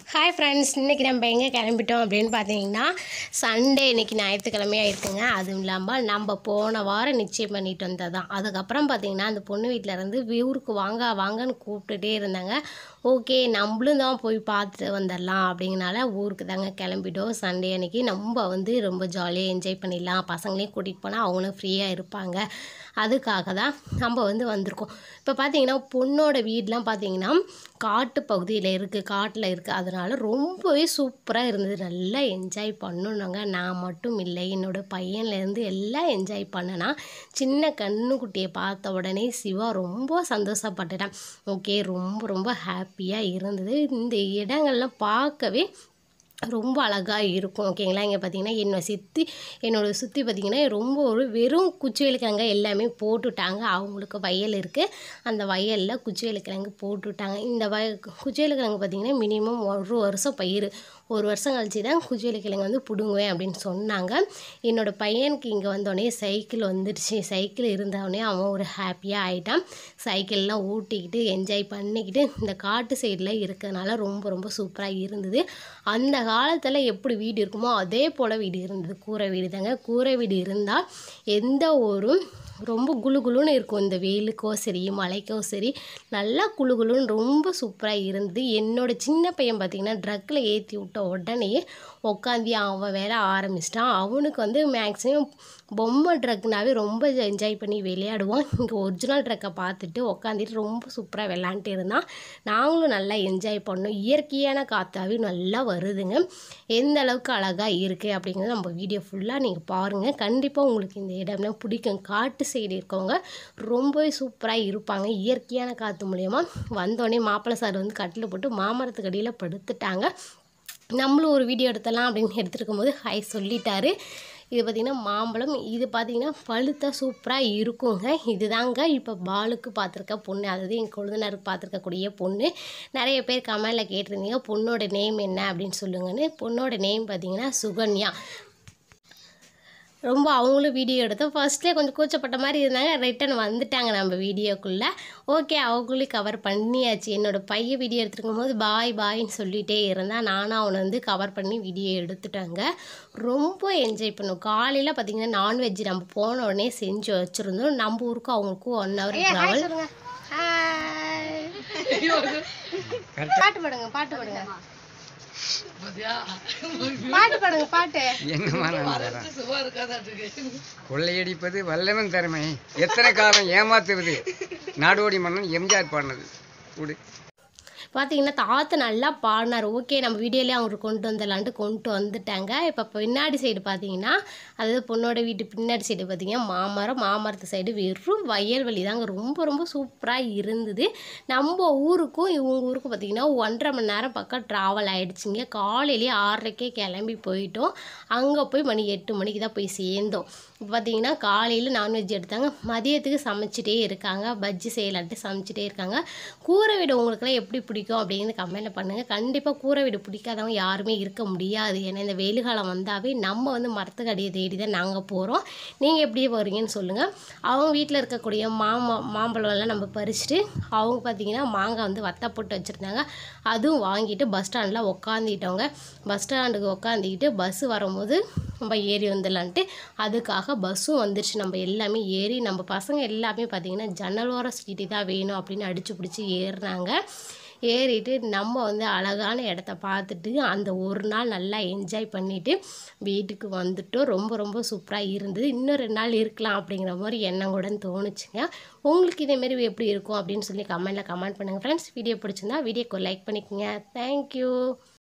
hi friends இன்றைக்கி நம்ம எங்கே கிளம்பிட்டோம் அப்படின்னு பார்த்தீங்கன்னா சண்டே இன்னைக்கு ஞாயிற்றுக்கிழமையாக இருக்குங்க அதுவும் இல்லாமல் நம்ம போன வாரம் நிச்சயம் பண்ணிட்டு வந்தது தான் அதுக்கப்புறம் பார்த்தீங்கன்னா அந்த பொண்ணு வீட்டில் இருந்து ஊருக்கு வாங்க வாங்கன்னு கூப்பிட்டுட்டே இருந்தாங்க ஓகே நம்மளும் தான் போய் பார்த்துட்டு வந்துடலாம் அப்படிங்கனால ஊருக்கு தாங்க கிளம்பிட்டோம் சண்டே அன்னைக்கு நம்ம வந்து ரொம்ப ஜாலியாக என்ஜாய் பண்ணிடலாம் பசங்களையும் கூட்டிகிட்டு போனால் அவங்களும் ஃப்ரீயாக இருப்பாங்க அதுக்காக தான் நம்ம வந்து வந்திருக்கோம் இப்போ பார்த்தீங்கன்னா பொண்ணோட வீடெலாம் பார்த்தீங்கன்னா காட்டு பகுதியில் இருக்குது காட்டில் இருக்குது அதனால் ரொம்பவே சூப்பராக இருந்தது நல்லா என்ஜாய் பண்ணணுங்க நான் மட்டும் இல்லை என்னோடய பையன்லேருந்து எல்லாம் என்ஜாய் பண்ணனா சின்ன கண்ணுக்குட்டியை பார்த்த உடனே சிவா ரொம்ப சந்தோஷப்பட்டுட்டான் ஓகே ரொம்ப ரொம்ப ஹாப்பியாக இருந்தது இந்த இடங்கள்லாம் பார்க்கவே ரொம்ப அழகாக இருக்கும் ஓகேங்களா இங்கே பார்த்தீங்கன்னா என்னை சுற்றி என்னோட சுற்றி பார்த்தீங்கன்னா ரொம்ப ஒரு வெறும் குச்சிவேலுக்கிழங்கு எல்லாமே போட்டுட்டாங்க அவங்களுக்கு வயல் இருக்குது அந்த வயலில் குச்சிவேலுக்கிழங்கு போட்டுட்டாங்க இந்த வய குச்சிவேலுக்கிழங்கு பார்த்தீங்கன்னா மினிமம் ஒரு வருஷம் பயிர் ஒரு வருஷம் கழிச்சு தான் குச்சிவேலுக்கிழங்கு வந்து பிடுங்குவேன் அப்படின்னு சொன்னாங்க என்னோடய பையனுக்கு இங்கே வந்தோடனே சைக்கிள் வந்துடுச்சு சைக்கிள் இருந்தவொடனே அவன் ஒரு ஹாப்பியாக ஆகிட்டான் சைக்கிள்லாம் ஊட்டிக்கிட்டு என்ஜாய் பண்ணிக்கிட்டு இந்த காட்டு சைடில் இருக்கிறதுனால ரொம்ப ரொம்ப சூப்பராக இருந்தது அந்த காலத்தில் எப்படி வீடு இருக்குமோ அதே போல் வீடு இருந்தது கூரை வீடு தாங்க கூரை வீடு இருந்தால் எந்த ஒரு ரொம்ப குளு குளுன்னு இருக்கும் இந்த வெயிலுக்கோ சரி மழைக்கோ சரி நல்லா குளு குளுன்னு ரொம்ப சூப்பராக இருந்தது என்னோட சின்ன பையன் பார்த்திங்கன்னா ட்ரக்கில் ஏற்றி விட்ட உடனே உட்காந்து அவன் வேலை ஆரம்பிச்சிட்டான் அவனுக்கு வந்து மேக்ஸிமம் பொம்மை ட்ரக்னாவே ரொம்ப என்ஜாய் பண்ணி விளையாடுவான் இங்கே ஒரிஜினல் ட்ரக்கை பார்த்துட்டு உட்காந்துட்டு ரொம்ப சூப்பராக விளாண்டுட்டு இருந்தான் நாங்களும் நல்லா என்ஜாய் பண்ணோம் இயற்கையான காற்றாவே நல்லா வருதுங்க எந்த அளவுக்கு அழகாக இருக்குது அப்படிங்கிறது நம்ம வீடியோ ஃபுல்லாக நீங்கள் பாருங்கள் கண்டிப்பாக உங்களுக்கு இந்த இடம்லாம் பிடிக்கும் காட்டு சைடு இருக்கவங்க ரொம்பவே சூப்பராக இருப்பாங்க இயற்கையான காற்று மூலயமா வந்தோடனே மாப்பிள்ளை சார் வந்து கட்டில் போட்டு மாமரத்துக்கு அடியில் படுத்துட்டாங்க நம்மளும் ஒரு வீடியோ எடுத்தலாம் அப்படின்னு எடுத்துருக்கும் போது ஹாய் சொல்லிட்டாரு இது பார்த்திங்கன்னா மாம்பழம் இது பார்த்திங்கன்னா பழுத்தா சூப்பராக இருக்குங்க இதுதாங்க இப்போ பாலுக்கு பார்த்துருக்க பொண்ணு அதாவது என் கொழுந்தனருக்கு பார்த்துருக்கக்கூடிய பொண்ணு நிறைய பேர் கமெண்டில் கேட்டிருந்தீங்க பொண்ணோட நேம் என்ன அப்படின்னு சொல்லுங்கன்னு பொண்ணோட நேம் பார்த்திங்கன்னா சுகன்யா ரொம்ப அவங்களும் வீடியோ எடுத்தோம் ஃபர்ஸ்ட்லேயே கொஞ்சம் கூச்சப்பட்ட மாதிரி இருந்தாங்க ரிட்டன் வந்துட்டாங்க நம்ம வீடியோக்குள்ளே ஓகே அவங்களையும் கவர் பண்ணியாச்சு என்னோடய பையன் வீடியோ எடுத்துருக்கும் போது பாய் பாய்ன்னு சொல்லிகிட்டே இருந்தான் நானும் அவனை வந்து கவர் பண்ணி வீடியோ எடுத்துட்டாங்க ரொம்ப என்ஜாய் பண்ணுவோம் காலையில் பார்த்திங்கன்னா நான்வெஜ் நம்ம போன உடனே செஞ்சு வச்சுருந்தோம் நம்ம ஊருக்கும் அவங்களுக்கும் ஒன் ஹவர் ட்ராவல் பாட்டு பாடுங்க பாட்டு பாடுங்க பாட்டு பாடுங்க பாட்டு எங்கம்மா நான் தரேன் கொள்ளையடிப்பது வல்லவன் திறமை எத்தனை காலம் ஏமாத்துவது நாடோடி மன்னன் எம்ஜிஆர் பாடினது கொடு பார்த்தீங்கன்னா தாத்தா நல்லா பாடினார் ஓகே நம்ம வீடியோலேயே அவங்களுக்கு கொண்டு வந்துடலான்ட்டு கொண்டு வந்துட்டாங்க இப்போ பின்னாடி சைடு பார்த்தீங்கன்னா அதாவது பொண்ணோட வீட்டு பின்னாடி சைடு பார்த்தீங்கன்னா மாமரம் மாமரத்து சைடு வெறும் வயல்வெளி தாங்க ரொம்ப ரொம்ப சூப்பராக இருந்தது நம்ம ஊருக்கும் இவங்க ஊருக்கும் பார்த்தீங்கன்னா ஒன்றரை மணி நேரம் பக்கம் ட்ராவல் ஆகிடுச்சிங்க காலையிலேயே ஆறரைக்கே கிளம்பி போயிட்டோம் அங்கே போய் மணி எட்டு மணிக்கு தான் போய் சேர்ந்தோம் இப்போ பார்த்தீங்கன்னா காலையில் நான்வெஜ் எடுத்தாங்க மதியத்துக்கு சமைச்சிட்டே இருக்காங்க பஜ்ஜி செய்யலான்ட்டு சமைச்சிட்டே இருக்காங்க கூரை வீடு உங்களுக்குலாம் எப்படி பிடிக்கும் அப்படின்னு கமெண்ட் பண்ணுங்கள் கண்டிப்பாக கூரை வீடு பிடிக்காதவங்க யாருமே இருக்க முடியாது ஏன்னா இந்த வெயில் காலம் வந்தாவே நம்ம வந்து மரத்துக்கடியை தேடி தான் நாங்கள் போகிறோம் நீங்கள் எப்படி போகிறீங்கன்னு சொல்லுங்கள் அவங்க வீட்டில் இருக்கக்கூடிய மாமா மாம்பழம்லாம் நம்ம பறிச்சுட்டு அவங்க பார்த்தீங்கன்னா மாங்காய் வந்து வத்த போட்டு வச்சுருந்தாங்க அதுவும் வாங்கிட்டு பஸ் ஸ்டாண்டில் உக்காந்துட்டவங்க பஸ் ஸ்டாண்டுக்கு உக்காந்துக்கிட்டு பஸ்ஸு வரும்போது நம்ம ஏறி வந்துடலான்ட்டு அதுக்காக பஸ்ஸும் வந்துருச்சு நம்ம எல்லாமே ஏறி நம்ம பசங்க எல்லாமே பார்த்திங்கன்னா ஜன்னலோர சீட்டு தான் வேணும் அப்படின்னு அடித்து பிடிச்சி ஏறுனாங்க ஏறிட்டு நம்ம வந்து அழகான இடத்த பார்த்துட்டு அந்த ஒரு நாள் நல்லா என்ஜாய் பண்ணிவிட்டு வீட்டுக்கு வந்துட்டோம் ரொம்ப ரொம்ப சூப்பராக இருந்தது இன்னும் ரெண்டு நாள் இருக்கலாம் அப்படிங்கிற மாதிரி எண்ணம் கூட தோணுச்சுங்க உங்களுக்கு இதேமாரி எப்படி இருக்கும் அப்படின்னு சொல்லி கமெண்ட்டில் கமெண்ட் பண்ணுங்கள் ஃப்ரெண்ட்ஸ் வீடியோ பிடிச்சிருந்தா வீடியோக்கு லைக் பண்ணிக்கோங்க தேங்க்யூ